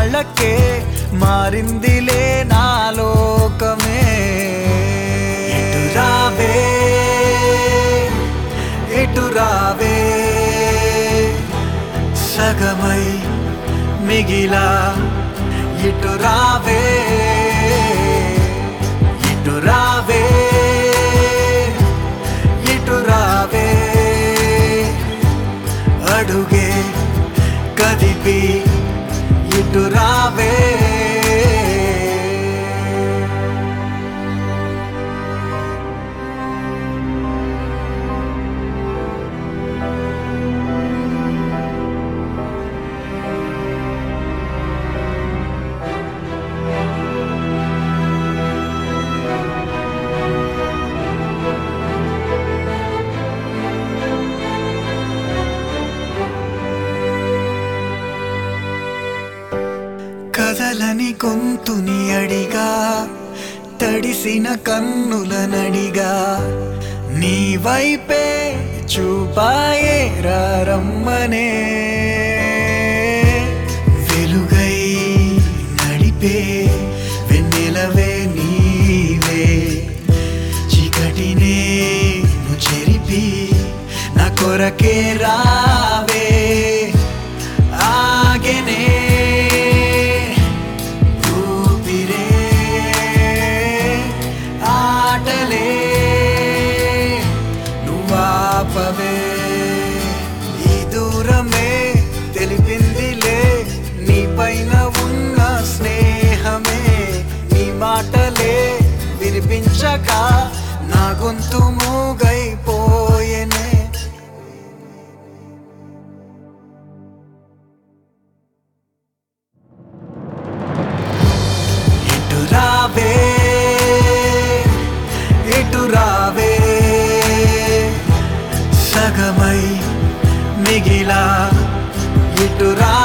కొన్నాళ్ళకే మారిందిలే నా లోకమే ఎటు రావే ఎటు రావే సగమై మిగిలా ఇటు రావే ఇటు రావే ఇటు రావే అడుగే కదిపి ఇటు రావే కదలని గొంతుని అడిగా తడిసిన కన్నుల నడిగా నీ వైపే చూపాయే రమ్మనే వెలుగై నడిపే వెన్నెలవే నీవే చీకటినే ను చెరిపి నా కొరకే రావే ఆగెనే ఊపిరే ఆటలే నువ్వాపవే ఈ దూరమే తెలిపిందిలే నీ పైన ఉన్న స్నేహమే నీ మాటలే వినిపించక నా గొంతు మూగైపోయెనే ఇటు రావే ఇటు రావే సగమై మిగిలా ఇటు రా